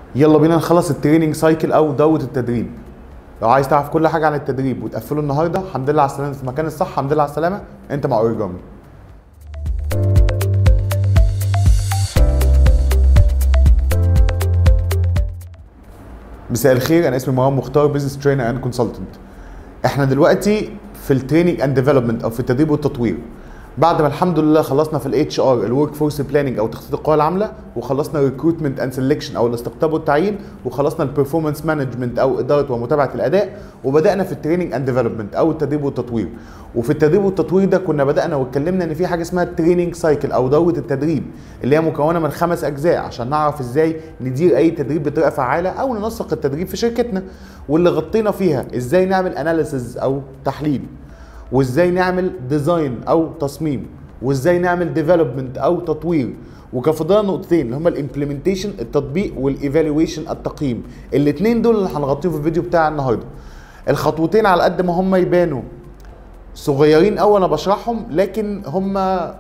يلا بينا نخلص التريننج سايكل او دوره التدريب لو عايز تعرف كل حاجه عن التدريب وتقفله النهارده الحمد لله على السلامه في المكان الصح الحمد لله على السلامه انت مع اوريجامي مساء الخير انا اسمي مروان مختار بزنس ترينر اند كونسلتنت احنا دلوقتي في التريننج اند ديفلوبمنت او في التدريب والتطوير بعد ما الحمد لله خلصنا في الاتش ار الورك فورس بلاننج او تخطيط القوى العامله وخلصنا الريكروتمنت اند سelection او الاستقطاب والتعيين وخلصنا البرفورمانس مانجمنت او اداره ومتابعه الاداء وبدانا في التريننج اند ديفلوبمنت او التدريب والتطوير وفي التدريب والتطوير ده كنا بدانا واتكلمنا ان في حاجه اسمها التريننج سايكل او دوره التدريب اللي هي مكونه من خمس اجزاء عشان نعرف ازاي ندير اي تدريب بطريقه فعاله او ننسق التدريب في شركتنا واللي غطينا فيها ازاي نعمل اناليسز او تحليل وازاي نعمل ديزاين او تصميم وازاي نعمل ديفلوبمنت او تطوير وكان فضلنا نقطتين اللي هما الامبلمنتيشن التطبيق والايفالويشن التقييم الاثنين دول اللي هنغطيهم في الفيديو بتاع النهارده الخطوتين على قد ما هم يبانوا صغيرين قوي انا بشرحهم لكن هم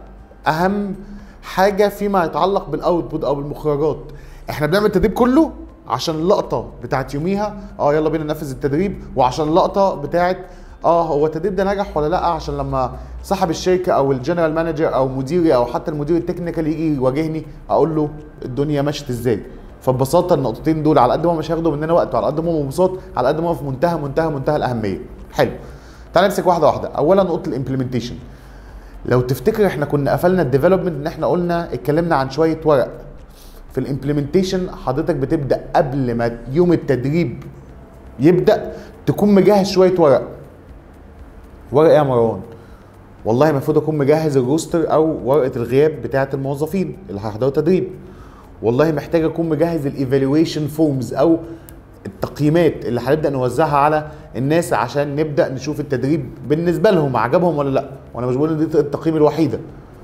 اهم حاجه فيما يتعلق بالاوتبوت او بالمخرجات احنا بنعمل التدريب كله عشان اللقطه بتاعت يوميها اه يلا بينا ننفذ التدريب وعشان اللقطه بتاعت اه هو التدريب ده نجح ولا لا عشان لما صاحب الشركه او الجنرال مانجر او مديري او حتى المدير التكنيكال يجي يواجهني اقول له الدنيا مشت ازاي فببساطه النقطتين دول على قد ما مش هياخدوا مننا وقت وعلى قد ما هم ببساطه على قد ما هو في منتهى منتهى منتهى الاهميه حلو تعال نمسك واحده واحده اولا نقطه الامبلمنتيشن لو تفتكر احنا كنا قفلنا الديفلوبمنت ان احنا قلنا اتكلمنا عن شويه ورق في الامبلمنتيشن حضرتك بتبدا قبل ما يوم التدريب يبدا تكون مجهز شويه ورق ورق ايه يا مروان والله المفروض اكون مجهز الروستر او ورقه الغياب بتاعه الموظفين اللي هيحضروا تدريب والله محتاج اكون مجهز الايفالويشن فورمز او التقييمات اللي هنبدا نوزعها على الناس عشان نبدا نشوف التدريب بالنسبه لهم عجبهم ولا لا وانا مش بقول ان دي التقييم الوحيده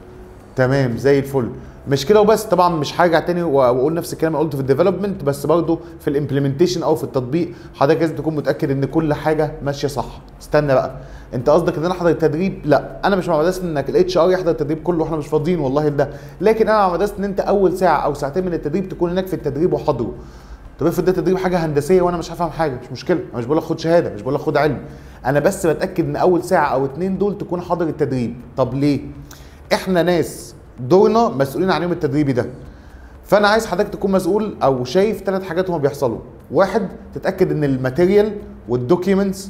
تمام زي الفل مش كده وبس طبعا مش هرجع تاني واقول نفس الكلام اللي قلته في الديفلوبمنت بس برضه في الامبلمنتيشن او في التطبيق حضرتك لازم تكون متاكد ان كل حاجه ماشيه صح استنى بقى انت قصدك ان انا احضر التدريب لا انا مش مع مدرسه انك الاتش ار يحضر التدريب كله واحنا مش فاضيين والله ده لكن انا مع مدرسه ان انت اول ساعه او ساعتين من التدريب تكون هناك في التدريب وحاضره طب افرض ده تدريب حاجه هندسيه وانا مش هفهم حاجه مش مشكله انا مش بقول لك خد شهاده مش بقول لك خد علم انا بس بتاكد ان اول ساعه او اتنين دول تكون حاضر التدريب طب ليه احنا ناس دورنا مسؤولين عن يوم التدريبي ده فانا عايز حضرتك تكون مسؤول او شايف ثلاث حاجات هما بيحصلوا واحد تتاكد ان الماتيريال والدوكيومنتس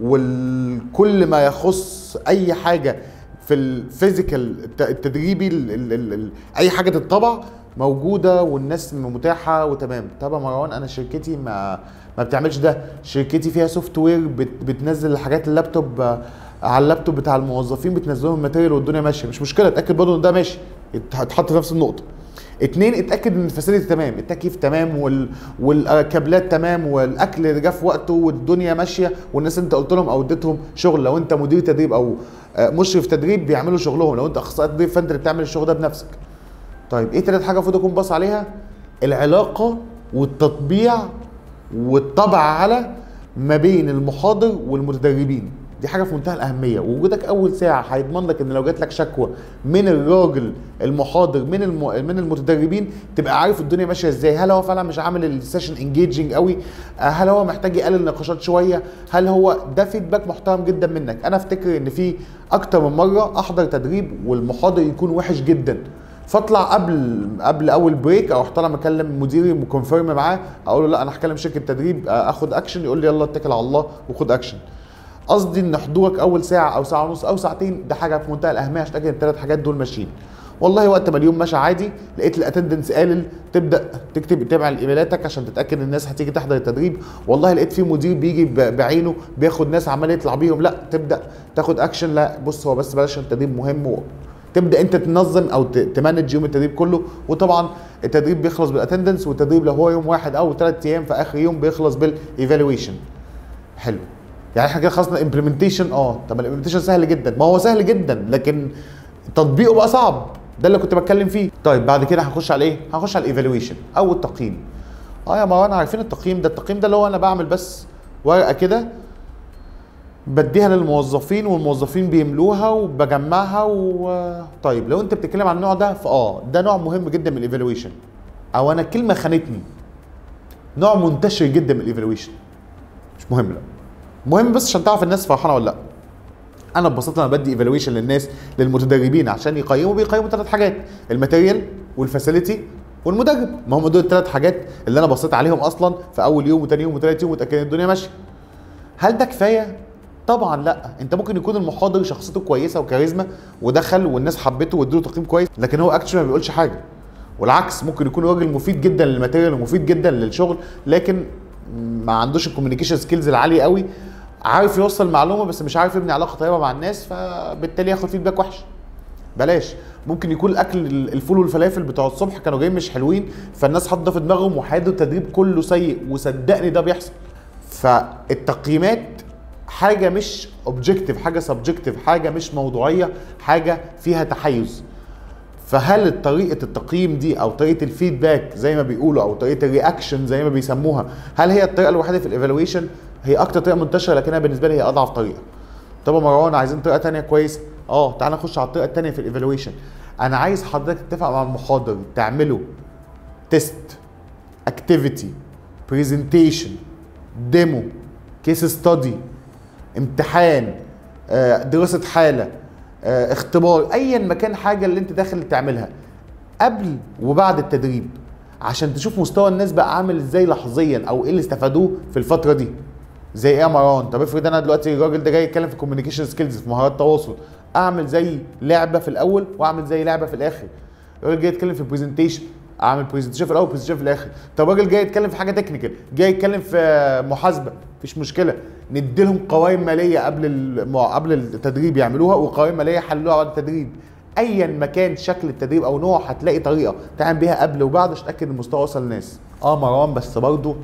وكل ما يخص اي حاجه في الفيزيكال التدريبي ال ال ال ال اي حاجه تطبع موجوده والناس متاحه وتمام طب يا مروان انا شركتي ما ما بتعملش ده شركتي فيها سوفت وير بت بتنزل حاجات اللابتوب على اللابتوب بتاع الموظفين بتنزلهم الماتيريال والدنيا ماشيه مش مشكله اتاكد برضه ان ده ماشي اتحط في نفس النقطه اتنين اتاكد ان الفاسيلتي تمام التكييف تمام وال... والكابلات تمام والاكل جه في وقته والدنيا ماشيه والناس انت قلت لهم او اديتهم شغل لو انت مدير تدريب او مشرف تدريب بيعملوا شغلهم لو انت اخصائي تدريب فانت اللي بتعمل الشغل ده بنفسك طيب ايه تالت حاجه المفروض اكون باص عليها العلاقه والتطبيع والطبع على ما بين المحاضر والمتدربين دي حاجه في منتهى الاهميه ووجودك اول ساعه هيضمن لك ان لو جات لك شكوى من الراجل المحاضر من الم... من المتدربين تبقى عارف الدنيا ماشيه ازاي هل هو فعلا مش عامل السيشن انجيجنج قوي هل هو محتاج يقلل نقاشات شويه هل هو ده فيدباك محترم جدا منك انا افتكر ان في اكتر من مره احضر تدريب والمحاضر يكون وحش جدا فاطلع قبل قبل اول بريك او طالع اكلم مديري مكونفيرم معاه اقول له لا انا هكلم شركه تدريب اخد اكشن يقول لي يلا اتكل على الله وخد اكشن قصدي ان حضورك اول ساعه او ساعه ونص او ساعتين ده حاجه في منتهى الاهميه عشان تتاكد ان الثلاث حاجات دول ماشيين والله وقت ما اليوم ماشي عادي لقيت الاتندنس قالل تبدا تكتب تتابع ايميلاتك عشان تتاكد ان الناس هتيجي تحضر التدريب والله لقيت في مدير بيجي بعينه بياخد ناس عمال يطلع بيهم لا تبدا تاخد اكشن لا بص هو بس بلاش التدريب مهم و... تبدا انت تنظم او تمانج يوم التدريب كله وطبعا التدريب بيخلص بالاتندنس والتدريب لو هو يوم واحد او ثلاث ايام في اخر يوم بيخلص بالايفالويشن حلو يعني احنا كده خلصنا امبلمنتيشن اه طب الامبلمنتيشن سهل جدا ما هو سهل جدا لكن تطبيقه بقى صعب ده اللي كنت بتكلم فيه طيب بعد كده هنخش على ايه هنخش على الايفالويشن او التقييم اه يا مروان عارفين التقييم ده التقييم ده اللي هو انا بعمل بس ورقه كده بديها للموظفين والموظفين بيملوها وبجمعها و طيب لو انت بتتكلم عن النوع ده فاه ده نوع مهم جدا من الايفالويشن او انا الكلمه خانتني نوع منتشر جدا من الايفالويشن مش مهم لا مهم بس عشان تعرف الناس فرحانه ولا لا انا ببساطه انا بدي ايفالويشن للناس للمتدربين عشان يقيموا بيقيموا ثلاث حاجات الماتيريال والفاسيلتي والمدرب ما هم دول الثلاث حاجات اللي انا بصيت عليهم اصلا في اول يوم وثاني يوم وثالث يوم وتاكد ان الدنيا ماشيه هل ده كفايه طبعا لا انت ممكن يكون المحاضر شخصيته كويسه وكاريزما ودخل والناس حبته وادوا تقييم كويس لكن هو اكشن ما بيقولش حاجه والعكس ممكن يكون راجل مفيد جدا للماتيريال ومفيد جدا للشغل لكن ما عندوش الكوميونيكيشن سكيلز العاليه قوي عارف يوصل معلومه بس مش عارف يبني علاقه طيبه مع الناس فبالتالي ياخد فيدباك وحش بلاش ممكن يكون الاكل الفول والفلافل بتوع الصبح كانوا جايين مش حلوين فالناس حاطه في دماغهم وحياتوا التدريب كله سيء وصدقني ده بيحصل فالتقييمات حاجه مش اوبجكتيف حاجه سبجكتيف حاجه مش موضوعيه حاجه فيها تحيز فهل طريقه التقييم دي او طريقه الفيدباك زي ما بيقولوا او طريقه الرياكشن زي ما بيسموها هل هي الطريقه الوحيده في الايفالويشن هي اكتر طريقه منتشره لكنها بالنسبه لي هي اضعف طريقه طب يا مروان عايزين طريقه تانية كويسه اه تعال نخش على الطريقه التانية في الايفالويشن انا عايز حضرتك تتفق مع المحاضر تعمله تيست اكتيفيتي برزنتيشن ديمو كيس ستادي امتحان آه، دراسه حاله آه، اختبار ايا مكان حاجه اللي انت داخل تعملها قبل وبعد التدريب عشان تشوف مستوى الناس بقى عامل ازاي لحظيا او ايه اللي استفادوه في الفتره دي زي ايه يا مروان طب افرض انا دلوقتي الراجل ده جاي يتكلم في كوميونيكيشن سكيلز في مهارات التواصل اعمل زي لعبه في الاول واعمل زي لعبه في الاخر الراجل جاي يتكلم في برزنتيشن اعمل برزنتيشن في الاول برزنتيشن في الاخر طب راجل جاي يتكلم في حاجه تكنيكال جاي يتكلم في محاسبه مفيش مشكله ندي لهم قوائم ماليه قبل الم- قبل التدريب يعملوها وقوائم ماليه يحللوها بعد التدريب ايا ما كان شكل التدريب او نوع هتلاقي طريقه تعمل بيها قبل وبعد عشان تتاكد ان المستوى وصل للناس اه مروان بس برضه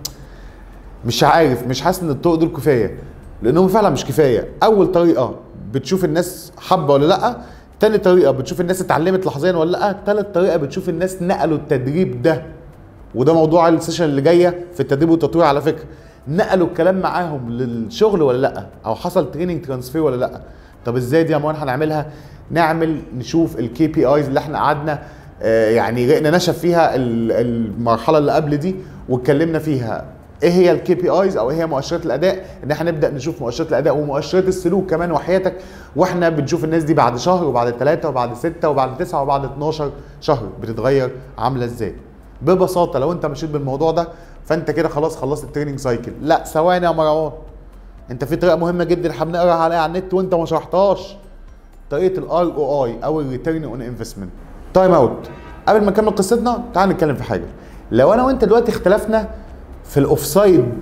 مش عارف مش حاسس ان الطرق دول كفايه لانهم فعلا مش كفايه اول طريقه بتشوف الناس حابه ولا لا تاني طريقه بتشوف الناس اتعلمت لحظيا ولا لا تالت طريقه بتشوف الناس نقلوا التدريب ده وده موضوع السيشن اللي جايه في التدريب والتطوير على فكره نقلوا الكلام معاهم للشغل ولا لا او حصل تريننج ترانسفير ولا لا طب ازاي دي يا مان هنعملها نعمل نشوف الكي بي ايز اللي احنا قعدنا آه، يعني رقنا نشف فيها ال- المرحله اللي قبل دي واتكلمنا فيها ايه هي الكي بي ايز او ايه هي مؤشرات الاداء ان احنا نبدا نشوف مؤشرات الاداء ومؤشرات السلوك كمان وحياتك واحنا بنشوف الناس دي بعد شهر وبعد ثلاثه وبعد سته وبعد تسعه وبعد 12 شهر بتتغير عامله ازاي ببساطه لو انت مشيت بالموضوع ده فانت كده خلاص خلصت التريننج سايكل لا ثواني يا مروان انت في طريقه مهمه جدا احنا بنقرا عليها على النت وانت ما شرحتهاش طريقه الار او اي او الريتيرن اون انفستمنت تايم اوت قبل ما نكمل قصتنا تعال نتكلم في حاجه لو انا وانت دلوقتي اختلفنا في الاوفسايد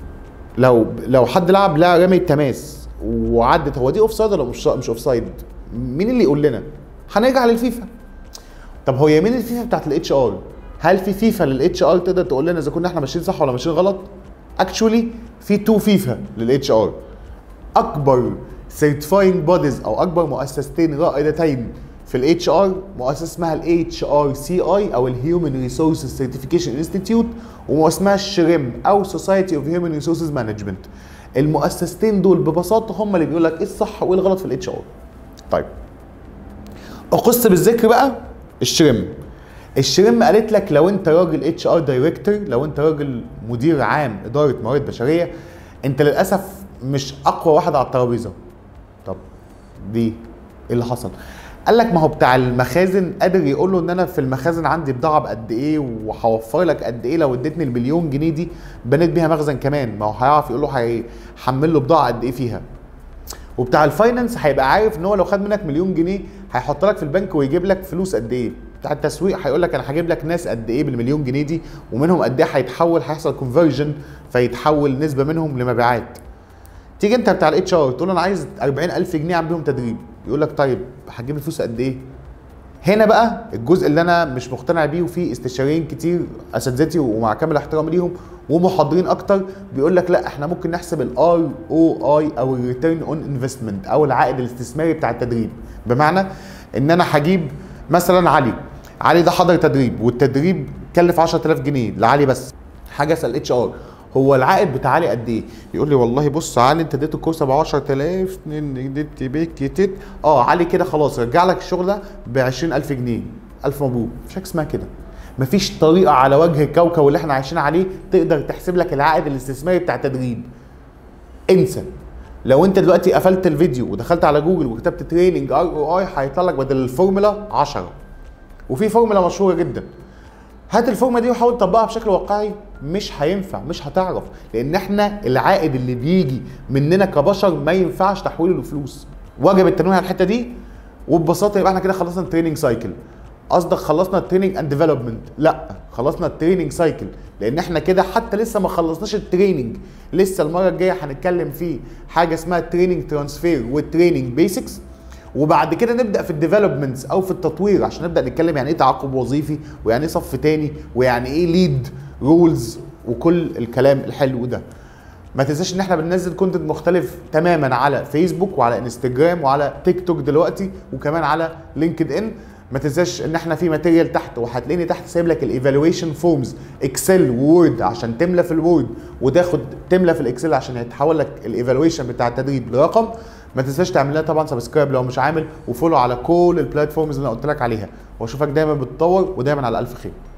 لو لو حد لعب لا رمي التماس وعدت هو دي اوفسايد ولا مش مش اوفسايد مين اللي يقول لنا هنرجع للفيفا طب هو يمين الفيفا بتاعت الاتش ار هل في فيفا للاتش ار تقدر تقول لنا اذا كنا احنا ماشيين صح ولا ماشيين غلط اكشولي في تو فيفا للاتش ار اكبر سيرتيفاينج بوديز او اكبر مؤسستين رائدتين في الاتش ار مؤسسه اسمها الاتش ار سي اي او الهيومن ريسورسز سيرتيفيكيشن انستيتيوت ومؤسسه اسمها الشريم او سوسايتي اوف هيومن ريسورسز مانجمنت المؤسستين دول ببساطه هم اللي بيقول لك ايه الصح وايه الغلط في الاتش ار طيب اقص بالذكر بقى الشريم الشريم قالت لك لو انت راجل اتش ار دايركتور لو انت راجل مدير عام اداره موارد بشريه انت للاسف مش اقوى واحد على الترابيزه طب دي ايه اللي حصل قال لك ما هو بتاع المخازن قادر يقول له ان انا في المخازن عندي بضاعه بقد ايه وهوفر لك قد ايه لو اديتني المليون جنيه دي بنيت بيها مخزن كمان ما هو هيعرف يقول له هيحمل له بضاعه قد ايه فيها وبتاع الفاينانس هيبقى عارف ان هو لو خد منك مليون جنيه هيحط لك في البنك ويجيب لك فلوس قد ايه بتاع التسويق هيقول لك انا هجيب لك ناس قد ايه بالمليون جنيه دي ومنهم قد ايه هيتحول هيحصل كونفرجن فيتحول نسبه منهم لمبيعات تيجي انت بتاع الاتش ار تقول له انا عايز 40000 جنيه اعمل بيهم تدريب يقول لك طيب هتجيب الفلوس قد ايه هنا بقى الجزء اللي انا مش مقتنع بيه وفي استشاريين كتير اساتذتي ومع كامل احترامي ليهم ومحاضرين اكتر بيقول لك لا احنا ممكن نحسب الار او اي او الريتيرن اون انفستمنت او العائد الاستثماري بتاع التدريب بمعنى ان انا هجيب مثلا علي علي ده حضر تدريب والتدريب كلف 10000 جنيه لعلي بس حاجه اسال اتش ار هو العائد بتاع علي قد ايه؟ يقول لي والله بص علي انت اديت الكورس ب 10000 اديت بيك تيت اه علي كده خلاص رجع لك الشغل ده ب 20000 جنيه الف مبروك مفيش حاجه اسمها كده مفيش طريقه على وجه الكوكب اللي احنا عايشين عليه تقدر تحسب لك العائد الاستثماري بتاع التدريب انسى لو انت دلوقتي قفلت الفيديو ودخلت على جوجل وكتبت تريننج ار او اي هيطلع لك بدل الفورمولا 10 وفي فورمولا مشهوره جدا هات الفورمه دي وحاول تطبقها بشكل واقعي مش هينفع مش هتعرف لان احنا العائد اللي بيجي مننا كبشر ما ينفعش تحويله لفلوس واجب التنويه على الحته دي وببساطه يبقى احنا كده خلصنا التريننج سايكل قصدك خلصنا التريننج اند ديفلوبمنت لا خلصنا التريننج سايكل لان احنا كده حتى لسه ما خلصناش التريننج لسه المره الجايه هنتكلم في حاجه اسمها تريننج ترانسفير والتريننج بيسكس وبعد كده نبدا في الديفلوبمنتس او في التطوير عشان نبدا نتكلم يعني ايه تعاقب وظيفي ويعني ايه صف تاني ويعني ايه ليد رولز وكل الكلام الحلو ده ما تنساش ان احنا بننزل كونتنت مختلف تماما على فيسبوك وعلى انستجرام وعلى تيك توك دلوقتي وكمان على لينكد ان ما تنساش ان احنا في ماتيريال تحت وهتلاقيني تحت سايب لك الايفالويشن فورمز اكسل وورد عشان تملى في الوورد وتاخد تملى في الاكسل عشان يتحول لك الايفالويشن بتاع التدريب لرقم ما تنساش تعمل لنا طبعا سبسكرايب لو مش عامل وفولو على كل البلاتفورمز اللي انا قلت لك عليها واشوفك دايما بتطور ودايما على الف خير